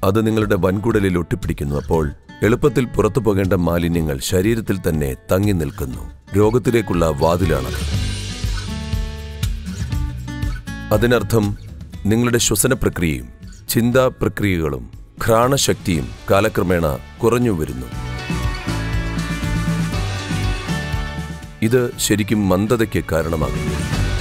അത് നിങ്ങളുടെ വൻകുടലിൽ ഒട്ടിപ്പിടിക്കുന്നു അപ്പോൾ എളുപ്പത്തിൽ പുറത്തു പോകേണ്ട മാലിന്യങ്ങൾ ശരീരത്തിൽ തന്നെ തങ്ങി നിൽക്കുന്നു രോഗത്തിലേക്കുള്ള വാതിലാണത് അതിനർത്ഥം നിങ്ങളുടെ ശ്വസന പ്രക്രിയയും ചിന്താ പ്രക്രിയകളും ഘ്രാണശക്തിയും കാലക്രമേണ കുറഞ്ഞു വരുന്നു ഇത് ശരിക്കും മന്ദതയ്ക്ക് കാരണമാകുന്നു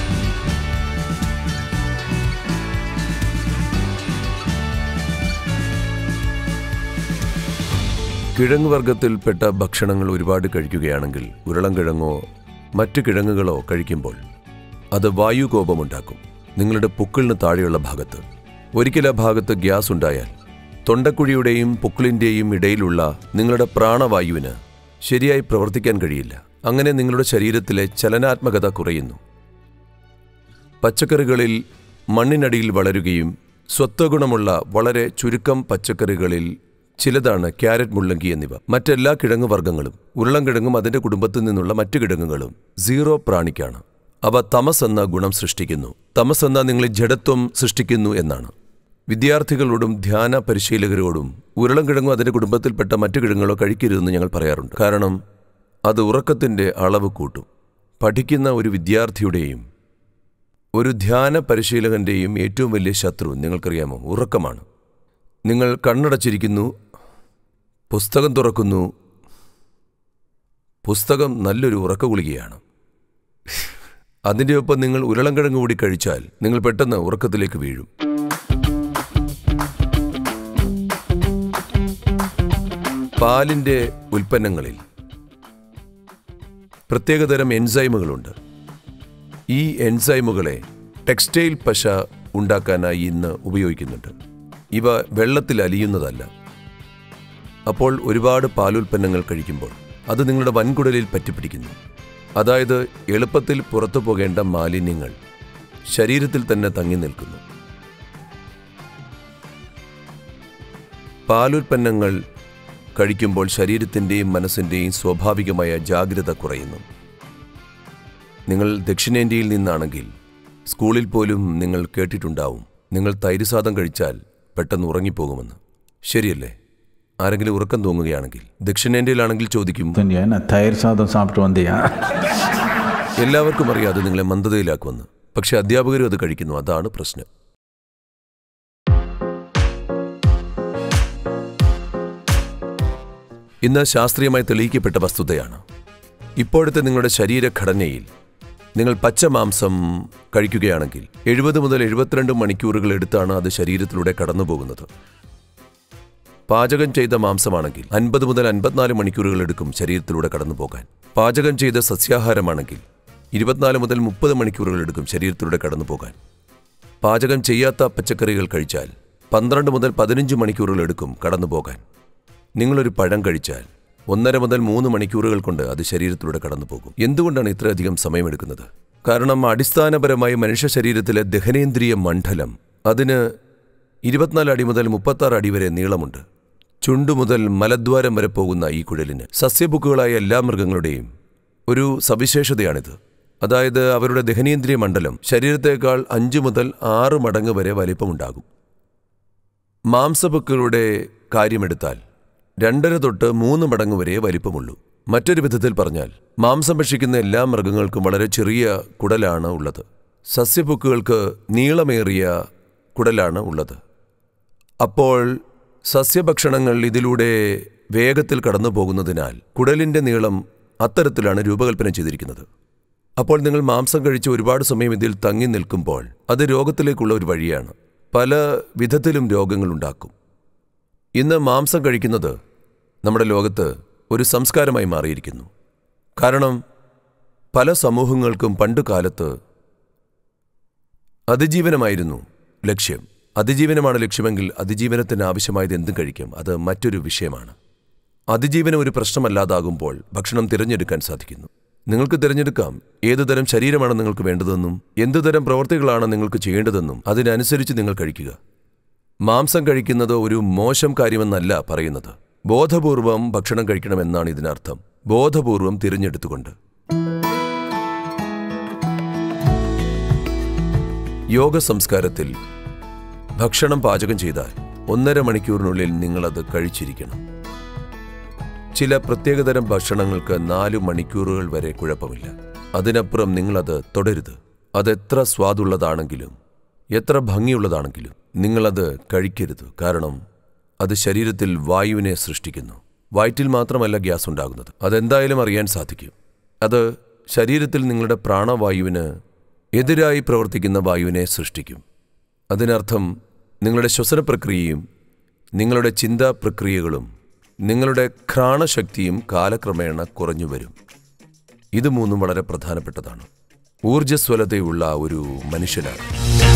കിഴങ്ങ് വർഗത്തിൽപ്പെട്ട ഭക്ഷണങ്ങൾ ഒരുപാട് കഴിക്കുകയാണെങ്കിൽ ഉരുളം കിഴങ്ങോ മറ്റു കിഴങ്ങുകളോ കഴിക്കുമ്പോൾ അത് വായുകോപമുണ്ടാക്കും നിങ്ങളുടെ പുക്കിളിന് താഴെയുള്ള ഭാഗത്ത് ഒരിക്കൽ ആ ഭാഗത്ത് ഗ്യാസ് ഉണ്ടായാൽ തൊണ്ടക്കുഴിയുടെയും പുക്കിളിൻ്റെയും ഇടയിലുള്ള നിങ്ങളുടെ പ്രാണവായുവിന് ശരിയായി പ്രവർത്തിക്കാൻ കഴിയില്ല അങ്ങനെ നിങ്ങളുടെ ശരീരത്തിലെ ചലനാത്മകത കുറയുന്നു പച്ചക്കറികളിൽ മണ്ണിനടിയിൽ വളരുകയും സ്വത്വഗുണമുള്ള വളരെ ചുരുക്കം പച്ചക്കറികളിൽ ചിലതാണ് ക്യാരറ്റ് മുള്ളങ്കി എന്നിവ മറ്റെല്ലാ കിഴങ്ങ് വർഗ്ഗങ്ങളും ഉരുളം കിഴങ്ങും അതിന്റെ കുടുംബത്തിൽ നിന്നുള്ള മറ്റു കിഴങ്ങുകളും സീറോ പ്രാണിക്കാണ് അവ തമസ് എന്ന ഗുണം സൃഷ്ടിക്കുന്നു തമസ് എന്ന നിങ്ങളിൽ ജഡത്വം സൃഷ്ടിക്കുന്നു എന്നാണ് വിദ്യാർത്ഥികളോടും ധ്യാന പരിശീലകരോടും ഉരുളം കിഴങ്ങോ അതിന്റെ കുടുംബത്തിൽപ്പെട്ട മറ്റു കിഴങ്ങുകളോ കഴിക്കരുതെന്ന് ഞങ്ങൾ പറയാറുണ്ട് കാരണം അത് ഉറക്കത്തിന്റെ അളവ് കൂട്ടും പഠിക്കുന്ന ഒരു വിദ്യാർത്ഥിയുടെയും ഒരു ധ്യാന പരിശീലകന്റെയും ഏറ്റവും വലിയ ശത്രു നിങ്ങൾക്കറിയാമോ ഉറക്കമാണ് നിങ്ങൾ കണ്ണടച്ചിരിക്കുന്നു പുസ്തകം തുറക്കുന്നു പുസ്തകം നല്ലൊരു ഉറക്ക ഗുളികയാണ് അതിൻ്റെ ഒപ്പം നിങ്ങൾ ഉരുളൻകിഴങ്ങ് കൂടി കഴിച്ചാൽ നിങ്ങൾ പെട്ടെന്ന് ഉറക്കത്തിലേക്ക് വീഴും പാലിൻ്റെ ഉൽപ്പന്നങ്ങളിൽ പ്രത്യേകതരം എൻസൈമുകളുണ്ട് ഈ എൻസൈമുകളെ ടെക്സ്റ്റൈൽ പശ ഉണ്ടാക്കാനായി ഇന്ന് ഉപയോഗിക്കുന്നുണ്ട് ഇവ വെള്ളത്തിൽ അലിയുന്നതല്ല അപ്പോൾ ഒരുപാട് പാലുൽപ്പന്നങ്ങൾ കഴിക്കുമ്പോൾ അത് നിങ്ങളുടെ വൻകുടലിൽ പറ്റിപ്പിടിക്കുന്നു അതായത് എളുപ്പത്തിൽ പുറത്തു പോകേണ്ട മാലിന്യങ്ങൾ ശരീരത്തിൽ തന്നെ തങ്ങി നിൽക്കുന്നു പാലുൽപ്പന്നങ്ങൾ കഴിക്കുമ്പോൾ ശരീരത്തിൻ്റെയും മനസ്സിൻ്റെയും സ്വാഭാവികമായ ജാഗ്രത കുറയുന്നു നിങ്ങൾ ദക്ഷിണേന്ത്യയിൽ നിന്നാണെങ്കിൽ സ്കൂളിൽ പോലും നിങ്ങൾ കേട്ടിട്ടുണ്ടാവും നിങ്ങൾ തൈരുസാദം കഴിച്ചാൽ പെട്ടെന്ന് ഉറങ്ങിപ്പോകുമെന്ന് ശരിയല്ലേ ആരെങ്കിലും ഉറക്കം തൂങ്ങുകയാണെങ്കിൽ ദക്ഷിണേന്ത്യയിലാണെങ്കിൽ ചോദിക്കും துண்டியா என்ன தயிர் சாதம் சாப்பிட்டு வந்தியா എല്ലാവർക്കും അറിയാം അത് നിങ്ങളെ മന്ദതയിലാക്കുമെന്ന് പക്ഷെ അധ്യാപകരും അത് കഴിക്കുന്നു അതാണ് പ്രശ്നം ഇന്ന് ശാസ്ത്രീയമായി തെളിയിക്കപ്പെട്ട വസ്തുതയാണ് ഇപ്പോഴത്തെ നിങ്ങളുടെ ശരീരഘടനയിൽ നിങ്ങൾ പച്ച മാംസം കഴിക്കുകയാണെങ്കിൽ എഴുപത് മുതൽ എഴുപത്തിരണ്ട് മണിക്കൂറുകൾ എടുത്താണ് അത് ശരീരത്തിലൂടെ കടന്നുപോകുന്നത് പാചകം ചെയ്ത മാംസമാണെങ്കിൽ അൻപത് മുതൽ അൻപത്തിനാല് മണിക്കൂറുകൾ എടുക്കും ശരീരത്തിലൂടെ കടന്നു പോകാൻ പാചകം ചെയ്ത സസ്യാഹാരമാണെങ്കിൽ ഇരുപത്തിനാല് മുതൽ മുപ്പത് മണിക്കൂറുകൾ എടുക്കും ശരീരത്തിലൂടെ കടന്നു പോകാൻ പാചകം ചെയ്യാത്ത പച്ചക്കറികൾ കഴിച്ചാൽ പന്ത്രണ്ട് മുതൽ പതിനഞ്ച് മണിക്കൂറുകൾ എടുക്കും കടന്നു പോകാൻ നിങ്ങളൊരു പഴം കഴിച്ചാൽ ഒന്നര മുതൽ മൂന്ന് മണിക്കൂറുകൾ കൊണ്ട് അത് ശരീരത്തിലൂടെ കടന്നു പോകും എന്തുകൊണ്ടാണ് ഇത്രയധികം സമയമെടുക്കുന്നത് കാരണം അടിസ്ഥാനപരമായി മനുഷ്യ ശരീരത്തിലെ ദഹനേന്ദ്രിയ മണ്ഡലം അതിന് ഇരുപത്തിനാല് അടി മുതൽ മുപ്പത്താറ് അടി വരെ നീളമുണ്ട് ചുണ്ടു മുതൽ മലദ്വാരം വരെ പോകുന്ന ഈ കുഴലിന് സസ്യബുക്കുകളായ എല്ലാ മൃഗങ്ങളുടെയും ഒരു സവിശേഷതയാണിത് അതായത് അവരുടെ ദഹനേന്ദ്രിയ മണ്ഡലം ശരീരത്തേക്കാൾ അഞ്ച് മുതൽ ആറ് മടങ്ങ് വരെ വലിപ്പമുണ്ടാകും മാംസബുക്കുകളുടെ കാര്യമെടുത്താൽ രണ്ടര തൊട്ട് മൂന്ന് മടങ്ങ് വരെ വലിപ്പമുള്ളൂ മറ്റൊരു വിധത്തിൽ പറഞ്ഞാൽ മാംസം ഭക്ഷിക്കുന്ന എല്ലാ മൃഗങ്ങൾക്കും വളരെ ചെറിയ കുടലാണ് ഉള്ളത് സസ്യബുക്കുകൾക്ക് നീളമേറിയ കുടലാണ് ഉള്ളത് അപ്പോൾ സസ്യഭക്ഷണങ്ങൾ ഇതിലൂടെ വേഗത്തിൽ കടന്നു പോകുന്നതിനാൽ കുടലിൻ്റെ നീളം അത്തരത്തിലാണ് രൂപകൽപ്പന ചെയ്തിരിക്കുന്നത് അപ്പോൾ നിങ്ങൾ മാംസം കഴിച്ച് ഒരുപാട് സമയം ഇതിൽ തങ്ങി നിൽക്കുമ്പോൾ അത് രോഗത്തിലേക്കുള്ള ഒരു വഴിയാണ് പല വിധത്തിലും രോഗങ്ങൾ ഉണ്ടാക്കും ഇന്ന് മാംസം കഴിക്കുന്നത് നമ്മുടെ ലോകത്ത് ഒരു സംസ്കാരമായി മാറിയിരിക്കുന്നു കാരണം പല സമൂഹങ്ങൾക്കും പണ്ടു കാലത്ത് അതിജീവനമായിരുന്നു ലക്ഷ്യം അതിജീവനമാണ് ലക്ഷ്യമെങ്കിൽ അതിജീവനത്തിന് ആവശ്യമായത് എന്തും കഴിക്കും അത് മറ്റൊരു വിഷയമാണ് അതിജീവനം ഒരു പ്രശ്നമല്ലാതാകുമ്പോൾ ഭക്ഷണം തിരഞ്ഞെടുക്കാൻ സാധിക്കുന്നു നിങ്ങൾക്ക് തിരഞ്ഞെടുക്കാം ഏതുതരം ശരീരമാണ് നിങ്ങൾക്ക് വേണ്ടതെന്നും എന്തുതരം പ്രവർത്തികളാണ് നിങ്ങൾക്ക് ചെയ്യേണ്ടതെന്നും അതിനനുസരിച്ച് നിങ്ങൾ കഴിക്കുക മാംസം കഴിക്കുന്നത് ഒരു മോശം കാര്യമെന്നല്ല പറയുന്നത് ബോധപൂർവം ഭക്ഷണം കഴിക്കണമെന്നാണ് ഇതിനർത്ഥം ബോധപൂർവം തിരഞ്ഞെടുത്തുകൊണ്ട് യോഗ സംസ്കാരത്തിൽ ഭക്ഷണം പാചകം ചെയ്താൽ ഒന്നര മണിക്കൂറിനുള്ളിൽ നിങ്ങളത് കഴിച്ചിരിക്കണം ചില പ്രത്യേകതരം ഭക്ഷണങ്ങൾക്ക് നാലു മണിക്കൂറുകൾ വരെ കുഴപ്പമില്ല അതിനപ്പുറം നിങ്ങളത് തുടരുത് അതെത്ര സ്വാദുള്ളതാണെങ്കിലും എത്ര ഭംഗിയുള്ളതാണെങ്കിലും നിങ്ങളത് കഴിക്കരുത് കാരണം അത് ശരീരത്തിൽ വായുവിനെ സൃഷ്ടിക്കുന്നു വയറ്റിൽ മാത്രമല്ല ഗ്യാസ് ഉണ്ടാകുന്നത് അതെന്തായാലും അറിയാൻ സാധിക്കും അത് ശരീരത്തിൽ നിങ്ങളുടെ പ്രാണവായുവിന് എതിരായി പ്രവർത്തിക്കുന്ന വായുവിനെ സൃഷ്ടിക്കും അതിനർത്ഥം നിങ്ങളുടെ ശ്വസന പ്രക്രിയയും നിങ്ങളുടെ ചിന്താ പ്രക്രിയകളും നിങ്ങളുടെ ഘ്രാണശക്തിയും കാലക്രമേണ കുറഞ്ഞു വരും ഇത് മൂന്നും വളരെ പ്രധാനപ്പെട്ടതാണ് ഊർജ്ജസ്വലതയുള്ള ഒരു മനുഷ്യനാണ്